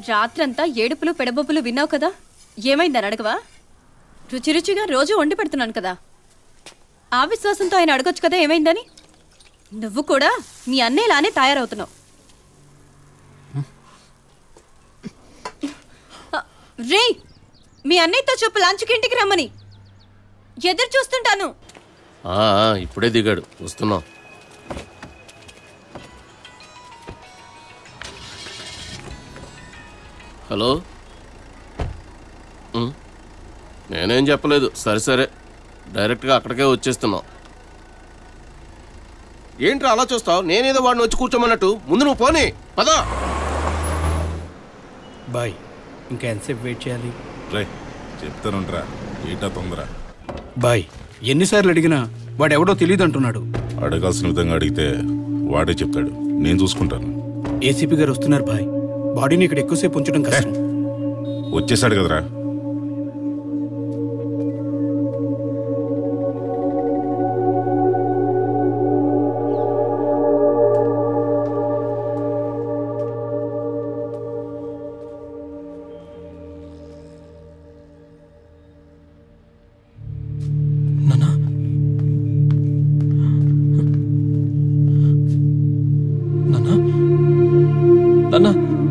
రాత్రంతా ఏడుపులు పెడబొప్పులు విన్నావు కదా ఏమైందని అడగవా రుచి రుచిగా రోజు వండి పెడుతున్నాను కదా ఆ విశ్వాసంతో ఆయన అడగొచ్చు కదా ఏమైందని నువ్వు కూడా మీ అన్నయ్యలానే తయారవుతున్నావు రే మీ అన్నయ్యతో చెప్పు లంచ్కి ఇంటికి రమ్మని ఎదురు చూస్తుంటాను ఆ, ఆ, ఇప్పుడే దిగాడు వస్తున్నాం హలో ఉం? నేనేం చెప్పలేదు సరే సరే డైరెక్ట్గా అక్కడికే వచ్చేస్తున్నాం ఏంట్రా అలా చూస్తావు నేనేదో వాడిని వచ్చి కూర్చోమన్నట్టు ముందు నువ్వు పోనీ పదా బాయ్ ఇంకా ఎంతసేపు వెయిట్ చేయాలి రే చెప్తానుంట్రా ఏటా తొందర బాయ్ ఎన్నిసార్లు అడిగినా వాడెవడో తెలియదు అంటున్నాడు అడగాల్సిన విధంగా అడిగితే వాడే చెప్తాడు నేను చూసుకుంటాను ఏసీపీ గారు వస్తున్నారు బాయ్ బాడీని ఇక్కడ ఎక్కువసేపు ఉంచడం కష్టం వచ్చేసాడు కదరా నానా నానా నానా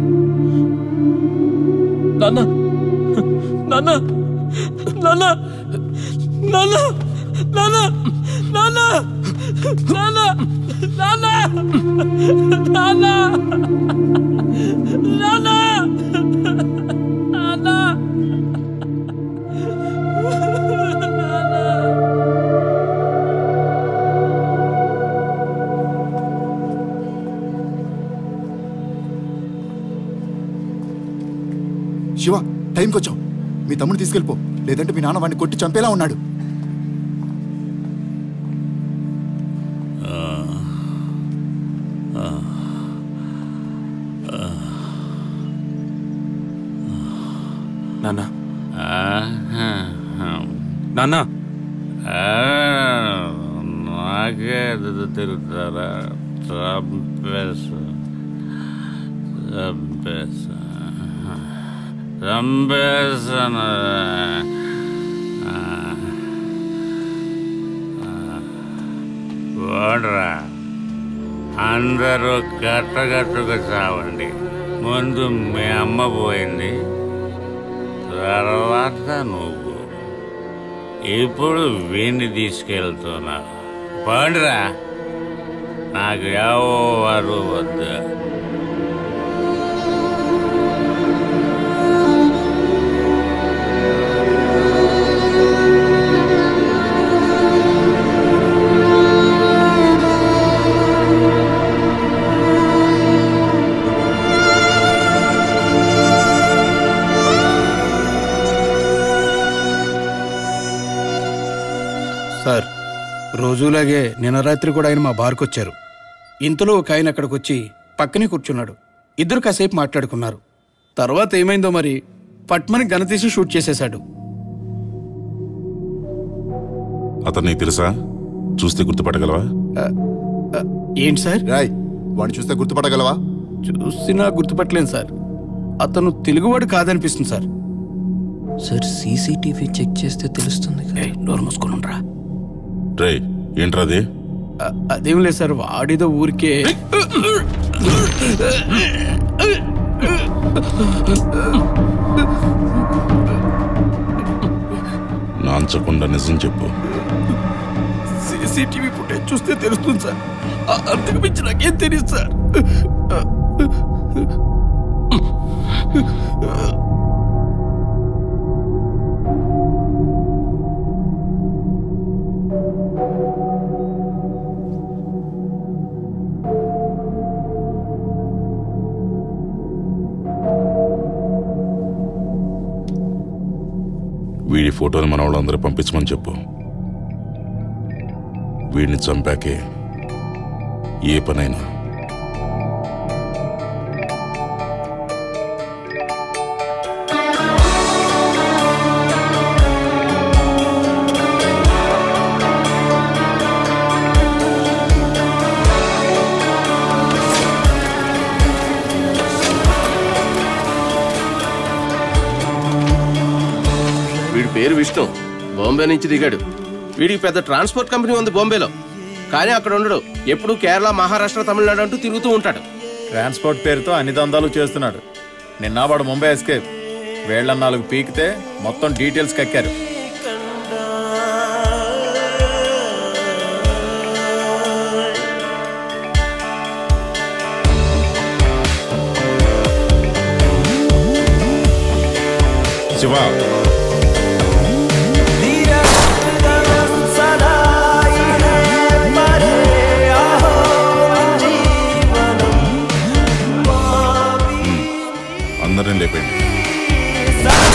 నానా నానా నానా నానా నానా నానా నానా నానా నానా నానా నానా శివ టైంకి వచ్చావు మీ తమ్ముడు తీసుకెళ్ళిపో లేదంటే మీ నాన్న వాడిని కొట్టి చంపేలా ఉన్నాడు నాన్న నాన్న నాకే తిరుగుతారా చంపేసా చంపేసా చంపేసాను ఓడరా అందరూ కట్టగట్టుకు చావండి ముందు మీ అమ్మ పోయింది తర్వాత నువ్వు ఇప్పుడు వీణ్ణి తీసుకెళ్తున్నా పండురా నాకు ఎవరు వద్దు సార్ రోజులాగే నిన్న రాత్రి కూడా ఆయన మా బార్కు వచ్చారు ఇంతలో ఒక ఆయన అక్కడికి వచ్చి పక్కనే కూర్చున్నాడు ఇద్దరు కాసేపు మాట్లాడుకున్నారు తర్వాత ఏమైందో మరి పట్మని గన తీసి షూట్ చేసేశాడు అతను నీకు తెలుసా చూస్తే గుర్తుపట్టగలవా ఏంటి సార్ రాయ్ వాడిని చూస్తే గుర్తుపట్టగలవా చూసినా గుర్తుపట్టలేను సార్ అతను తెలుగువాడు కాదనిపిస్తుంది సార్ సార్ సీసీటీవీ చెక్ చేస్తే తెలుస్తుంది కదా నోరు మూసుకొని ఉండరా రే ఏంట్రా అది అ- అదేం లేదు సార్ వాడిదో ఊరికే నాంచకుండా నిజం చెప్పు సీసీటీవీ ఫుటేజ్ చూస్తే తెలుస్తుంది సార్ ఆ- అంతకు మించి నాకేం తెలియదు సార్ వీడి ఫోటోని మన వాళ్ళందరూ పంపించమని చెప్పు వీడిని చంపాకే ఏ పనైనా పేరు విష్ణు బాంబే నుంచి దిగాడు వీడికి పెద్ద ట్రాన్స్పోర్ట్ కంపెనీ ఉంది బాంబేలో కానీ అక్కడ ఉండడు ఎప్పుడు కేరళ మహారాష్ట్ర తమిళనాడు అంటూ తిరుగుతూ ఉంటాడు ట్రాన్స్పోర్ట్ పేరుతో అన్ని దందాలు చేస్తున్నాడు నిన్న వాడు ముంబై ఎస్కేప్ వేళ్ల నాలుగు పీకితే మొత్తం డీటెయిల్స్ కక్కారు శివ అందరిని లేపండి